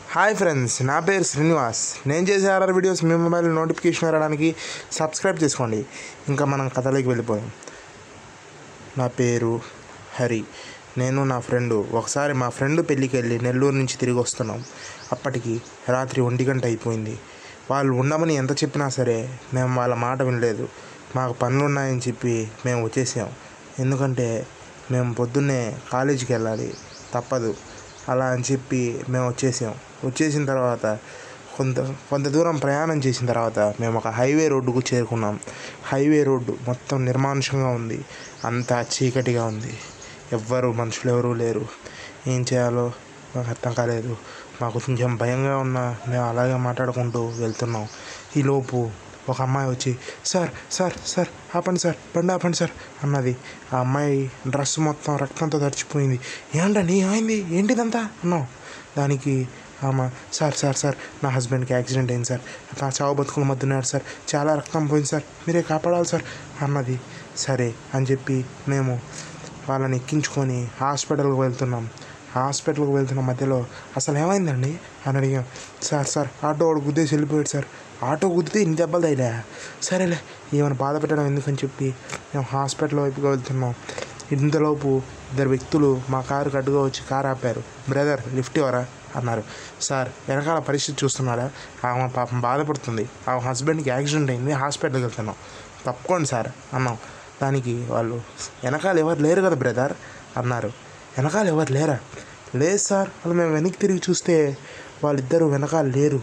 hi friends నా పేరు శ్రీనివాస్ నేను చేసే ఆర్ఆర్ వీడియోస్ మీ మొబైల్ నోటిఫికేషన్ రావడానికి సబ్స్క్రైబ్ చేసుకోండి ఇంకా మనం కథలోకి వెళ్ళిపోయాం నా పేరు హరి నేను నా ఫ్రెండ్ ఒకసారి మా ఫ్రెండ్ పెళ్ళికి వెళ్ళి నెల్లూరు నుంచి తిరిగి వస్తున్నాం అప్పటికి రాత్రి ఒంటి గంట అయిపోయింది వాళ్ళు ఉండమని ఎంత చెప్పినా సరే మేము వాళ్ళ మాట వినలేదు మాకు పనులు ఉన్నాయని చెప్పి మేము వచ్చేసాం ఎందుకంటే మేము పొద్దున్నే కాలేజీకి వెళ్ళాలి తప్పదు అలా అని చెప్పి మేము వచ్చేసాం వచ్చేసిన తర్వాత కొంత కొంత దూరం ప్రయాణం చేసిన తర్వాత మేము ఒక హైవే రోడ్డుకు చేరుకున్నాం హైవే రోడ్డు మొత్తం నిర్మానుషంగా ఉంది అంతా చీకటిగా ఉంది ఎవ్వరు మనుషులు ఎవరూ లేరు ఏం చేయాలో మాకు అర్థం కాలేదు మాకు కొంచెం భయంగా ఉన్న మేము అలాగే మాట్లాడుకుంటూ వెళ్తున్నాం ఈలోపు ఒక అమ్మాయి వచ్చి సార్ సార్ సార్ ఆపండి సార్ బండి ఆపండి సార్ అన్నది ఆ అమ్మాయి డ్రెస్ మొత్తం రక్తంతో తడిచిపోయింది ఏంటండి ఏమైంది ఏంటిదంతా అన్నాం దానికి ఆమె సార్ సార్ సార్ నా హస్బెండ్కి యాక్సిడెంట్ అయింది సార్ నా చావు బతుకుల మధ్య ఉన్నాడు సార్ చాలా రక్తం పోయింది సార్ మీరే కాపాడాలి సార్ అన్నది సరే అని చెప్పి మేము వాళ్ళని ఎక్కించుకొని హాస్పిటల్కి వెళ్తున్నాం హాస్పిటల్కి వెళ్తున్న మధ్యలో అసలు ఏమైందండి అని అడిగాం సార్ సార్ ఆటో వాడు గుద్దేసి వెళ్ళిపోయాడు సార్ ఆటో గుద్దితే ఇన్ని దెబ్బలు తగిలే సరేలే ఏమైనా బాధ పెట్టడం ఎందుకని చెప్పి మేము హాస్పిటల్ వైపుగా వెళ్తున్నాం ఇంతలోపు ఇద్దరు వ్యక్తులు మా కారు అడ్డుగా వచ్చి కారు ఆపారు బ్రదర్ లిఫ్ట్ ఇవ్వరా అన్నారు సార్ వెనకాల పరిస్థితి చూస్తున్నాడా ఆమె పాపం బాధపడుతుంది ఆమె హస్బెండ్కి యాక్సిడెంట్ అయింది హాస్పిటల్కి వెళ్తున్నాం తప్పుకోండి సార్ అన్నాం దానికి వాళ్ళు వెనకాల ఎవరు లేరు కదా బ్రదర్ అన్నారు వెనకాల ఎవరు లేరా లేదు సార్ వాళ్ళు మేము వెనక్కి తిరిగి చూస్తే వాళ్ళిద్దరూ వెనకాల లేరు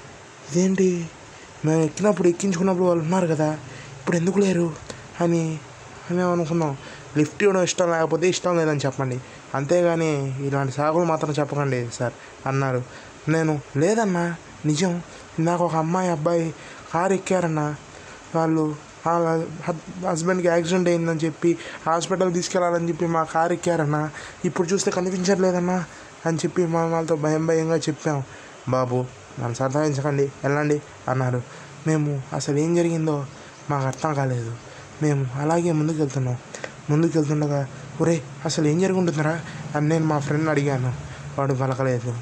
ఇదేంటి మేము ఎక్కినప్పుడు ఎక్కించుకున్నప్పుడు వాళ్ళు ఉన్నారు కదా ఇప్పుడు ఎందుకు లేరు అని మేము అనుకున్నాం లిఫ్ట్ ఇవ్వడం ఇష్టం లేకపోతే ఇష్టం లేదని చెప్పండి అంతేగాని ఇలాంటి సాగులు మాత్రం చెప్పకండి సార్ అన్నారు నేను లేదన్నా నిజం నాకు ఒక అమ్మాయి అబ్బాయి కారు ఎక్కారన్నా వాళ్ళు వాళ్ళ హస్బెండ్కి యాక్సిడెంట్ అయిందని చెప్పి హాస్పిటల్ తీసుకెళ్ళాలని చెప్పి మా కారు ఎక్కారన్నా ఇప్పుడు చూస్తే కనిపించట్లేదన్నా అని చెప్పి మా వాళ్ళతో భయం భయంగా చెప్పాం బాబు నన్ను సతాయించకండి వెళ్ళండి అన్నారు మేము అసలు ఏం జరిగిందో మాకు అర్థం కాలేదు మేము అలాగే ముందుకు వెళ్తున్నాం ముందుకు వెళ్తుండగా ఒరే అసలు ఏం జరుగుతుంటుందిరా అని నేను మా ఫ్రెండ్ అడిగాను వాడు పలకలేదు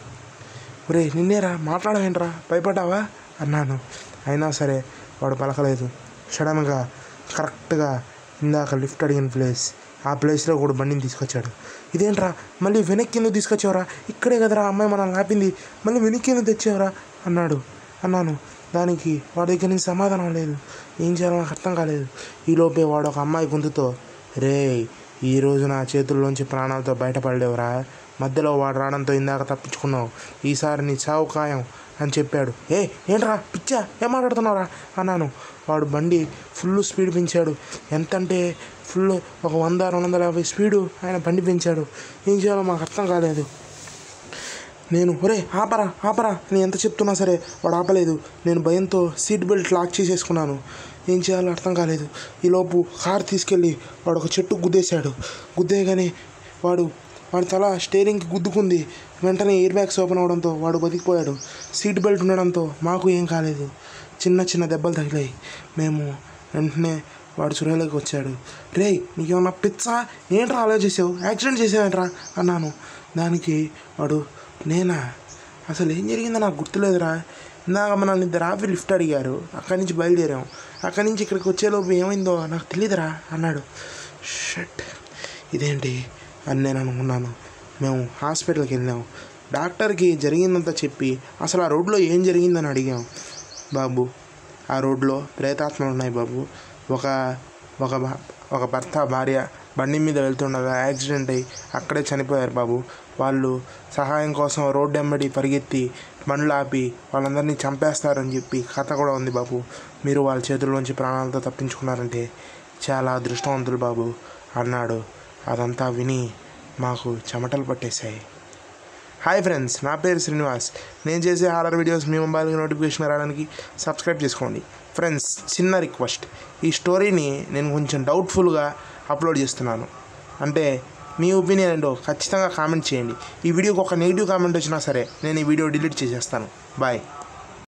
ఒరే నిన్నేరా మాట్లాడవేంట్రా భయపడ్డావా అన్నాను అయినా సరే వాడు పలకలేదు సడన్గా కరెక్ట్గా ఇందాక లిఫ్ట్ అడిగిన ప్లేస్ ఆ ప్లేస్లో కూడా బండిని తీసుకొచ్చాడు ఇదేంట్రా మళ్ళీ వెనక్కి ఎందుకు తీసుకొచ్చావురా ఇక్కడే కదరా అమ్మాయి మనల్ని ఆపింది మళ్ళీ వెనక్కి ఎందుకు తెచ్చావురా అన్నాడు అన్నాను దానికి వాడి దగ్గర నుంచి సమాధానం లేదు ఏం చేయాలో నాకు అర్థం కాలేదు ఈలోపే వాడు ఒక అమ్మాయి గొంతుతో రే ఈరోజు నా చేతుల్లోంచి ప్రాణాలతో బయటపడలేవురా మధ్యలో వాడు రావడంతో ఇందాక తప్పించుకున్నావు ఈసారి నీ చావు ఖాయం అని చెప్పాడు ఏ ఏంట్రా పిచ్చా ఏం మాట్లాడుతున్నావురా అన్నాను వాడు బండి ఫుల్ స్పీడ్ పెంచాడు ఎంత అంటే ఫుల్ ఒక వంద రెండు వందల యాభై స్పీడు ఆయన బండి పెంచాడు ఏం చేయాలో మాకు అర్థం కాలేదు నేను ఒరే ఆపరా ఆపరా నేను ఎంత చెప్తున్నా సరే వాడు ఆపలేదు నేను భయంతో సీట్ బెల్ట్ లాక్ చేసేసుకున్నాను ఏం చేయాలో అర్థం కాలేదు ఈలోపు కార్ తీసుకెళ్ళి వాడు ఒక చెట్టు గుద్దేశాడు గుద్దేయగానే వాడు వాడి తల స్టేరింగ్కి గుద్దుకుంది వెంటనే ఎయిర్ బ్యాగ్స్ ఓపెన్ అవడంతో వాడు బతికిపోయాడు సీట్ బెల్ట్ ఉండడంతో మాకు ఏం కాలేదు చిన్న చిన్న దెబ్బలు తగిలాయి మేము వెంటనే వాడు సురేలోకి వచ్చాడు రే నీకేమన్నా పిచ్చా ఏంట్రా ఆలోచించావు యాక్సిడెంట్ చేసావేంట్రా అన్నాను దానికి వాడు నేనా అసలు ఏం జరిగిందో నాకు గుర్తులేదురా ఇందాక మనల్ని ఇద్దరు ఆపి లిఫ్ట్ అడిగారు అక్కడి నుంచి బయలుదేరాం అక్కడి నుంచి ఇక్కడికి వచ్చేలోపు ఏమైందో నాకు తెలియదురా అన్నాడు షట్ ఇదేంటి అని నేను అనుకున్నాను మేము హాస్పిటల్కి వెళ్ళాం డాక్టర్కి జరిగిందంతా చెప్పి అసలు ఆ రోడ్లో ఏం జరిగిందని అడిగాం బాబు ఆ రోడ్లో ప్రేతాత్మలు ఉన్నాయి బాబు ఒక ఒక భ- ఒక భర్త భార్య బండి మీద వెళ్తుండగా యాక్సిడెంట్ అయ్యి అక్కడే చనిపోయారు బాబు వాళ్ళు సహాయం కోసం రోడ్డు వెంబడి పరిగెత్తి బండ్లు ఆపి వాళ్ళందరినీ చంపేస్తారని చెప్పి కథ కూడా ఉంది బాబు మీరు వాళ్ళ చేతుల్లోంచి ప్రాణాలతో తప్పించుకున్నారంటే చాలా అదృష్టవంతులు బాబు అన్నాడు అదంతా విని మాకు చెమటలు పట్టేశాయి హాయ్ ఫ్రెండ్స్ నా పేరు శ్రీనివాస్ నేను చేసే హారర్ వీడియోస్ మీ మొబైల్కి నోటిఫికేషన్ రావడానికి సబ్స్క్రైబ్ చేసుకోండి ఫ్రెండ్స్ చిన్న రిక్వెస్ట్ ఈ స్టోరీని నేను కొంచెం డౌట్ఫుల్గా అప్లోడ్ చేస్తున్నాను అంటే మీ ఒపీనియన్ ఏంటో ఖచ్చితంగా కామెంట్ చేయండి ఈ వీడియోకి ఒక నెగిటివ్ కామెంట్ వచ్చినా సరే నేను ఈ వీడియో డిలీట్ చేసేస్తాను బాయ్